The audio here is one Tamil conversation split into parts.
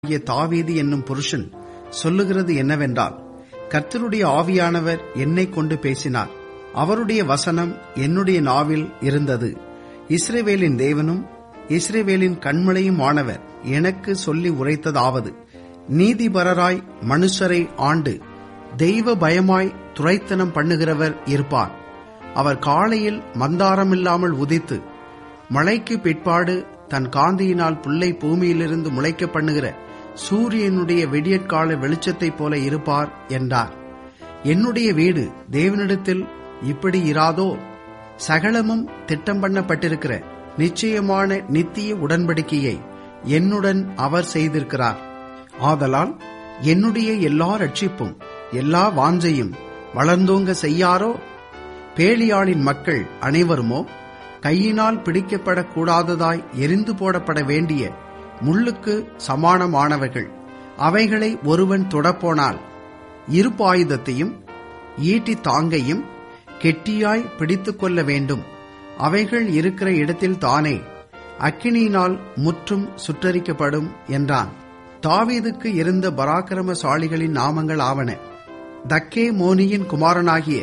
ஆகிய தாவீது என்னும் புருஷன் சொல்லுகிறது என்னவென்றால் கர்த்தருடைய ஆவியானவர் என்னை கொண்டு பேசினார் அவருடைய வசனம் என்னுடைய நாவில் இருந்தது இஸ்ரேவேலின் தேவனும் இஸ்ரேவேலின் கண்மலையும் ஆனவர் எனக்கு சொல்லி உரைத்ததாவது நீதிபரராய் மனுஷரை ஆண்டு தெய்வ பயமாய் துரைத்தனம் பண்ணுகிறவர் இருப்பார் அவர் காலையில் மந்தாரமில்லாமல் உதித்து மழைக்கு பிற்பாடு தன் காந்தியினால் புல்லை பூமியிலிருந்து முளைக்க பண்ணுகிற சூரியனுடைய விடியற்கால வெளிச்சத்தைப் போல இருப்பார் என்றார் என்னுடைய வீடு தேவனிடத்தில் இப்படி இராதோ சகலமும் திட்டம் பண்ணப்பட்டிருக்கிற நிச்சயமான நித்திய உடன்படிக்கையை என்னுடன் அவர் செய்திருக்கிறார் ஆதலால் என்னுடைய எல்லா ரட்சிப்பும் எல்லா வாஞ்சையும் வளர்ந்தோங்க செய்யாரோ பேலியாளின் மக்கள் அனைவருமோ கையினால் பிடிக்கப்படக்கூடாததாய் எரிந்து போடப்பட வேண்டிய முள்ளுக்கு சமானமானவர்கள் அவைகளை ஒருவன் தொடப்போனால் இருப்பாயுதத்தையும் ஈட்டி தாங்கையும் கெட்டியாய் பிடித்துக் கொள்ள வேண்டும் அவைகள் இருக்கிற இடத்தில் தானே அக்கினியினால் முற்றும் சுற்றரிக்கப்படும் என்றான் தாவீதுக்கு இருந்த பராக்கிரமசாலிகளின் நாமங்கள் ஆவன தக்கே மோனியின் குமாரனாகிய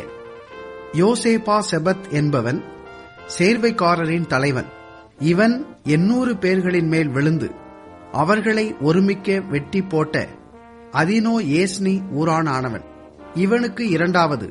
யோசேபா செபத் என்பவன் சேர்வைக்காரரின் தலைவன் இவன் எண்ணூறு பேர்களின் மேல் விழுந்து அவர்களை ஒருமிக்க வெட்டி போட்ட அதினோ ஏஸ்னி ஊரானானவன் இவனுக்கு இரண்டாவது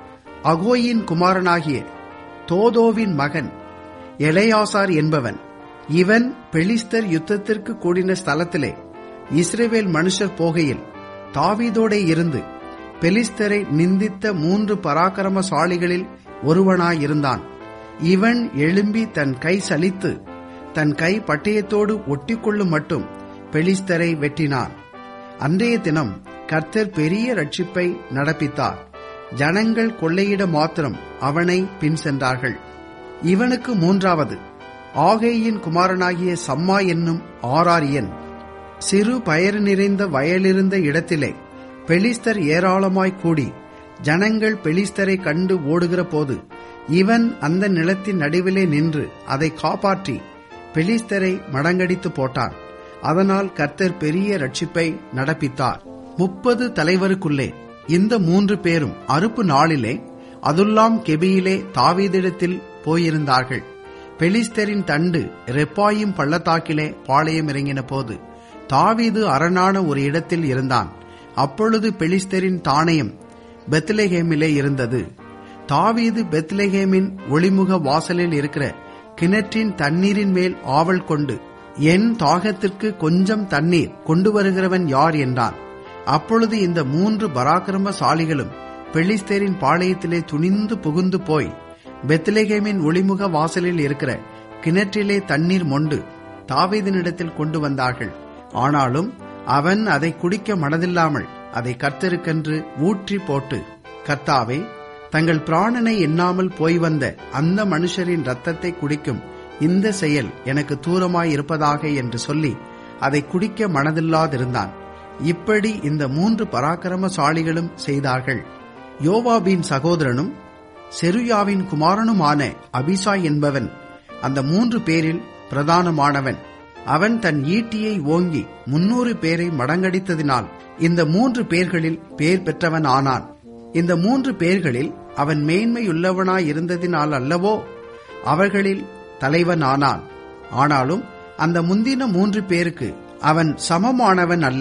அகோயின் குமாரனாகிய தோதோவின் மகன் எலையாசார் என்பவன் இவன் பெலிஸ்தர் யுத்தத்திற்கு கூடின ஸ்தலத்திலே இஸ்ரேவேல் மனுஷர் போகையில் தாவீதோடே இருந்து பெலிஸ்தரை நிந்தித்த மூன்று பராக்கிரமசாலிகளில் ஒருவனாயிருந்தான் இவன் எழும்பி தன் கை சலித்து தன் கை பட்டயத்தோடு ஒட்டிக்கொள்ளும் மட்டும் பெலிஸ்தரை வெட்டினான் அன்றைய தினம் கர்த்தர் பெரிய ரட்சிப்பை நடப்பித்தார் ஜனங்கள் கொள்ளையிட மாத்திரம் அவனை பின் சென்றார்கள் இவனுக்கு மூன்றாவது ஆகேயின் குமாரனாகிய சம்மா என்னும் ஆராரியன் சிறு பயறு நிறைந்த வயலிருந்த இடத்திலே பெலிஸ்தர் ஏராளமாய் கூடி ஜனங்கள் பெலிஸ்தரை கண்டு ஓடுகிற போது இவன் அந்த நிலத்தின் நடுவிலே நின்று அதை காப்பாற்றி பெலிஸ்தரை மடங்கடித்து போட்டான் அதனால் கர்த்தர் பெரிய ரட்சிப்பை நடப்பித்தார் முப்பது தலைவருக்குள்ளே இந்த மூன்று பேரும் அறுப்பு நாளிலே அதுல்லாம் கெபியிலே தாவீதிடத்தில் போயிருந்தார்கள் பெலிஸ்தரின் தண்டு ரெப்பாயும் பள்ளத்தாக்கிலே பாளையம் இறங்கின போது தாவீது அரணான ஒரு இடத்தில் இருந்தான் அப்பொழுது பெலிஸ்தரின் தானயம் பெத்லஹேமிலே இருந்தது தாவீது பெத்லஹேமின் ஒளிமுக வாசலில் இருக்கிற கிணற்றின் தண்ணீரின் மேல் ஆவல் கொண்டு என் தாகத்திற்கு கொஞ்சம் தண்ணீர் கொண்டு வருகிறவன் யார் என்றான் அப்பொழுது இந்த மூன்று பராக்கிரமசாலிகளும் பெலிஸ்தேரின் பாளையத்திலே துணிந்து புகுந்து போய் பெத்லகேமின் ஒளிமுக வாசலில் இருக்கிற கிணற்றிலே தண்ணீர் மொண்டு தாவீதினிடத்தில் கொண்டு வந்தார்கள் ஆனாலும் அவன் அதை குடிக்க மனதில்லாமல் அதை கர்த்தருக்கென்று ஊற்றி போட்டு கர்த்தாவே தங்கள் பிராணனை எண்ணாமல் போய் வந்த அந்த மனுஷரின் ரத்தத்தை குடிக்கும் இந்த செயல் எனக்கு தூரமாய் இருப்பதாக என்று சொல்லி அதை குடிக்க மனதில்லாதிருந்தான் இப்படி இந்த மூன்று பராக்கிரமசாலிகளும் செய்தார்கள் யோவாபின் சகோதரனும் செருயாவின் குமாரனுமான அபிசாய் என்பவன் அந்த மூன்று பேரில் பிரதானமானவன் அவன் தன் ஈட்டியை ஓங்கி முன்னூறு பேரை மடங்கடித்ததினால் இந்த மூன்று பேர்களில் பேர் பெற்றவன் ஆனான் இந்த மூன்று பேர்களில் அவன் மேன்மையுள்ளவனாய் இருந்ததினால் அல்லவோ அவர்களில் தலைவன் ஆனான் ஆனாலும் அந்த முந்தின மூன்று பேருக்கு அவன் சமமானவன் அல்ல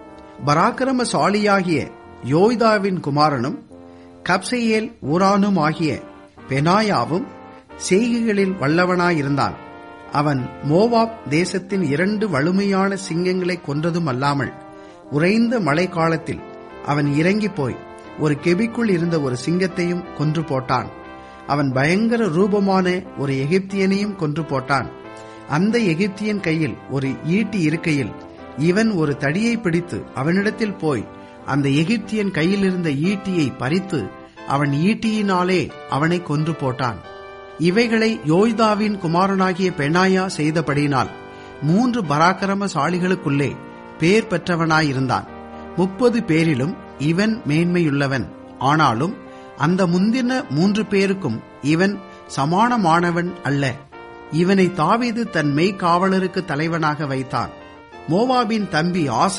பராக்கிரமசாலியாகிய யோய்தாவின் குமாரனும் கப்சையேல் ஊரானும் ஆகிய பெனாயாவும் செய்கைகளில் வல்லவனாயிருந்தான் அவன் மோவாப் தேசத்தின் இரண்டு வலிமையான சிங்கங்களை கொன்றதும் அல்லாமல் உறைந்த மழை காலத்தில் அவன் இறங்கி போய் ஒரு கெபிக்குள் இருந்த ஒரு சிங்கத்தையும் கொன்று போட்டான் அவன் பயங்கர ரூபமான ஒரு எகிப்தியனையும் கொன்று போட்டான் அந்த எகிப்தியன் கையில் ஒரு ஈட்டி இருக்கையில் இவன் ஒரு தடியை பிடித்து அவனிடத்தில் போய் அந்த எகிப்தியன் கையில் இருந்த ஈட்டியை பறித்து அவன் ஈட்டியினாலே அவனை கொன்று போட்டான் இவைகளை யோய்தாவின் குமாரனாகிய பெனாயா செய்தபடியினால் மூன்று பராக்கிரமசாலிகளுக்குள்ளே பேர் பெற்றவனாயிருந்தான் முப்பது பேரிலும் இவன் மேன்மையுள்ளவன் ஆனாலும் அந்த முந்தின மூன்று பேருக்கும் இவன் சமானமானவன் அல்ல இவனை தாவீது தன் மெய்காவலருக்கு தலைவனாக வைத்தான் மோவாபின் தம்பி ஆச